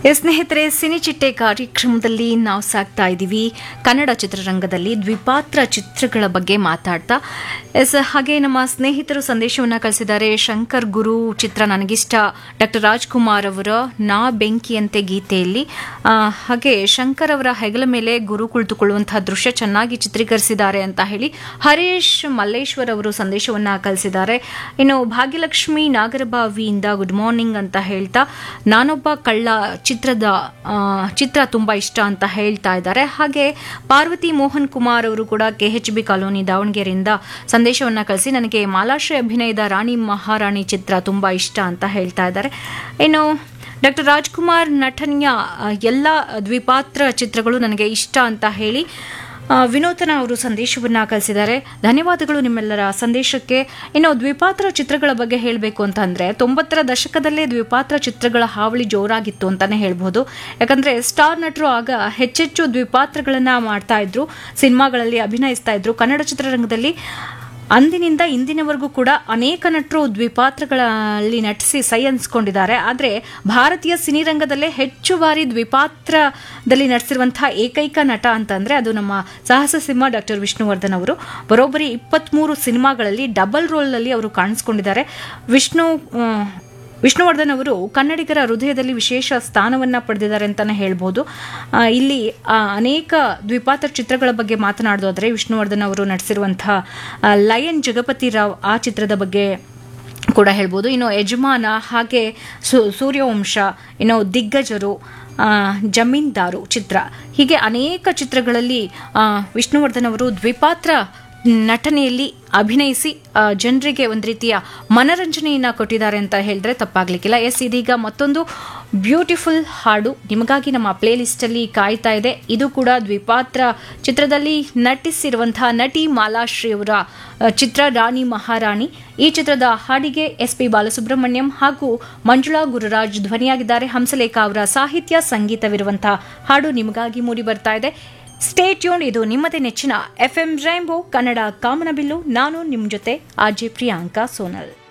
S ಸ್ನೇಹಿತರೆ ಸಿನಿಚಿಟ್ಟೆ ಕಾರ್ಯಕ್ರಮದಲ್ಲಿ ನಾವು ಸಾಕ್ತಾ ಇದ್ದೀವಿ ಕನ್ನಡ ಚಿತ್ರರಂಗದಲ್ಲಿ ದ್ವಿಪಾತ್ರ ಚಿತ್ರಗಳ ಬಗ್ಗೆ ಮಾತಾಡ್ತಾ ಎಸ್ ಹಾಗೆ ನಮ್ಮ ಸ್ನೇಹಿತರು ಸಂದೇಶವನ್ನು ಕಳಿಸಿದ್ದಾರೆ ಶಂಕರ್ ಗುರು ಚಿತ್ರ ನನಗಿಷ್ಟ ಡಾಕ್ಟರ್ ರಾಜ್ಕುಮಾರ್ ಅವರ ನಾ ಬೆಂಕಿಯಂತೆ ಗೀತೆಯಲ್ಲಿ ಆ, ಹಾಗೆ ಶಂಕರ್ ಅವರ ಹೆಗಲ ಮೇಲೆ ಗುರು ಕುಳಿತುಕೊಳ್ಳುವಂತಹ ದೃಶ್ಯ ಚೆನ್ನಾಗಿ ಚಿತ್ರೀಕರಿಸಿದ್ದಾರೆ ಅಂತ ಹೇಳಿ ಹರೀಶ್ ಮಲ್ಲೇಶ್ವರ್ ಅವರು ಸಂದೇಶವನ್ನ ಕಳಿಸಿದ್ದಾರೆ ಇನ್ನು ಭಾಗ್ಯಲಕ್ಷ್ಮಿ ನಾಗರಬಾವಿಯಿಂದ ಗುಡ್ ಮಾರ್ನಿಂಗ್ ಅಂತ ಹೇಳ್ತಾ ನಾನೊಬ್ಬ ಕಳ್ಳ ಚಿತ್ರದ ಆ, ಚಿತ್ರ ತುಂಬಾ ಇಷ್ಟ ಅಂತ ಹೇಳ್ತಾ ಇದ್ದಾರೆ ಹಾಗೆ ಪಾರ್ವತಿ ಮೋಹನ್ ಕುಮಾರ್ ಅವರು ಕೂಡ ಕೆಎಚ್ ಬಿ ಕಾಲೋನಿ ದಾವಣಗೆರೆಯಿಂದ ಸಂದೇಶವನ್ನ ಕಳಿಸಿ ನನಗೆ ಮಾಲಾಶ್ರೀ ಅಭಿನಯದ ರಾಣಿ ಮಹಾರಾಣಿ ಚಿತ್ರ ತುಂಬಾ ಇಷ್ಟ ಅಂತ ಹೇಳ್ತಾ ಇದ್ದಾರೆ ಇನ್ನು ಡಾಕ್ಟರ್ ರಾಜ್ಕುಮಾರ್ ನಟನೆಯ ಆ, ಎಲ್ಲ ದ್ವಿಪಾತ್ರ ಚಿತ್ರಗಳು ನನಗೆ ಇಷ್ಟ ಅಂತ ಹೇಳಿ ಆ, ವಿನೂತನ ಅವರು ಸಂದೇಶವನ್ನ ಕಳಿಸಿದ್ದಾರೆ ಧನ್ಯವಾದಗಳು ನಿಮ್ಮೆಲ್ಲರ ಸಂದೇಶಕ್ಕೆ ಇನ್ನು ದ್ವಿಪಾತ್ರ ಚಿತ್ರಗಳ ಬಗ್ಗೆ ಹೇಳಬೇಕು ಅಂತಂದ್ರೆ ತೊಂಬತ್ತರ ದಶಕದಲ್ಲೇ ದ್ವಿಪಾತ್ರ ಚಿತ್ರಗಳ ಹಾವಳಿ ಜೋರಾಗಿತ್ತು ಅಂತಾನೆ ಹೇಳ್ಬೋದು ಯಾಕಂದ್ರೆ ಸ್ಟಾರ್ ನಟರು ಆಗ ಹೆಚ್ಚೆಚ್ಚು ದ್ವಿಪಾತ್ರಗಳನ್ನ ಮಾಡ್ತಾ ಇದ್ರು ಸಿನಿಮಾಗಳಲ್ಲಿ ಅಭಿನಯಿಸ್ತಾ ಇದ್ರು ಕನ್ನಡ ಚಿತ್ರರಂಗದಲ್ಲಿ ಅಂದಿನಿಂದ ಇಂದಿನವರೆಗೂ ಕೂಡ ಅನೇಕ ನಟರು ದ್ವಿಪಾತ್ರಗಳಲ್ಲಿ ನಟಿಸಿ ಸೈ ಅನ್ಸ್ಕೊಂಡಿದ್ದಾರೆ ಆದರೆ ಭಾರತೀಯ ಸಿನಿರಂಗದಲ್ಲೇ ಹೆಚ್ಚು ಬಾರಿ ದ್ವಿಪಾತ್ರದಲ್ಲಿ ನಟಿಸಿರುವಂತಹ ಏಕೈಕ ನಟ ಅಂತಂದ್ರೆ ಅದು ನಮ್ಮ ಸಾಹಸ ಸಿಂಹ ಡಾಕ್ಟರ್ ವಿಷ್ಣುವರ್ಧನ್ ಅವರು ಬರೋಬ್ಬರಿ ಇಪ್ಪತ್ಮೂರು ಸಿನಿಮಾಗಳಲ್ಲಿ ಡಬಲ್ ರೋಲ್ನಲ್ಲಿ ಅವರು ಕಾಣಿಸ್ಕೊಂಡಿದ್ದಾರೆ ವಿಷ್ಣು ಆ, ವಿಷ್ಣುವರ್ಧನ್ ಅವರು ಕನ್ನಡಿಗರ ಹೃದಯದಲ್ಲಿ ವಿಶೇಷ ಸ್ಥಾನವನ್ನ ಪಡೆದಿದ್ದಾರೆ ಅಂತಾನೆ ಹೇಳ್ಬೋದು ಆ, ಇಲ್ಲಿ ಆ, ಅನೇಕ ದ್ವಿಪಾತ್ರ ಚಿತ್ರಗಳ ಬಗ್ಗೆ ಮಾತನಾಡೋದಾದ್ರೆ ವಿಷ್ಣುವರ್ಧನ್ ಅವರು ನಟಿಸಿರುವಂತಹ ಆ, ಲಯನ್ ಜಗಪತಿ ರಾವ್ ಆ ಚಿತ್ರದ ಬಗ್ಗೆ ಕೂಡ ಹೇಳ್ಬೋದು ಇನ್ನು ಯಜಮಾನ ಹಾಗೆ ಸು- ಸೂರ್ಯವಂಶ ಇನ್ನು ದಿಗ್ಗಜರು ಆ, ಜಮೀನ್ದಾರು ಚಿತ್ರ ಹೀಗೆ ಅನೇಕ ಚಿತ್ರಗಳಲ್ಲಿ ಆ, ವಿಷ್ಣುವರ್ಧನ್ ಅವರು ದ್ವಿಪಾತ್ರ ನಟನೆಯಲ್ಲಿ ಅಭಿನಯಿಸಿ ಆ, ಜನರಿಗೆ ಒಂದು ರೀತಿಯ ಮನರಂಜನೆಯನ್ನ ಕೊಟ್ಟಿದ್ದಾರೆ ಅಂತ ಹೇಳಿದ್ರೆ ತಪ್ಪಾಗ್ಲಿಕ್ಕಿಲ್ಲ ಎಸ್ ಇದೀಗ ಮತ್ತೊಂದು ಬ್ಯೂಟಿಫುಲ್ ಹಾಡು ನಿಮಗಾಗಿ ನಮ್ಮ ಪ್ಲೇ ಲಿಸ್ಟ್ ಅಲ್ಲಿ ಕಾಯ್ತಾ ಇದೆ ಇದು ಕೂಡ ದ್ವಿಪಾತ್ರ ಚಿತ್ರದಲ್ಲಿ ನಟಿಸಿರುವಂತಹ ನಟಿ ಮಾಲಾಶ್ರೀ ಅವರ ಆ, ಚಿತ್ರ ರಾಣಿ ಮಹಾರಾಣಿ ಈ ಚಿತ್ರದ ಹಾಡಿಗೆ ಎಸ್ ಪಿ ಬಾಲಸುಬ್ರಹ್ಮಣ್ಯಂ ಹಾಗೂ ಮಂಜುಳಾ ಗುರುರಾಜ್ ಧ್ವನಿಯಾಗಿದ್ದಾರೆ ಹಂಸಲೇಖ ಅವರ ಸಾಹಿತ್ಯ ಸಂಗೀತವಿರುವಂತಹ ಹಾಡು ನಿಮಗಾಗಿ ಮೂಡಿ ಬರ್ತಾ ಇದೆ ಸ್ಟೇ ಟ್ಯೂನ್ ಇದು ನಿಮ್ಮದೇ ನೆಚ್ಚಿನ ಎಫ್ ಎಂ ರೈಂಬೋ ಕನ್ನಡ ಕಾಮನಬಿಲ್ಲು ನಾನು ನಿಮ್ಮ ಜೊತೆ ಆರ್ಜೆ ಪ್ರಿಯಾಂಕಾ ಸೋನಲ್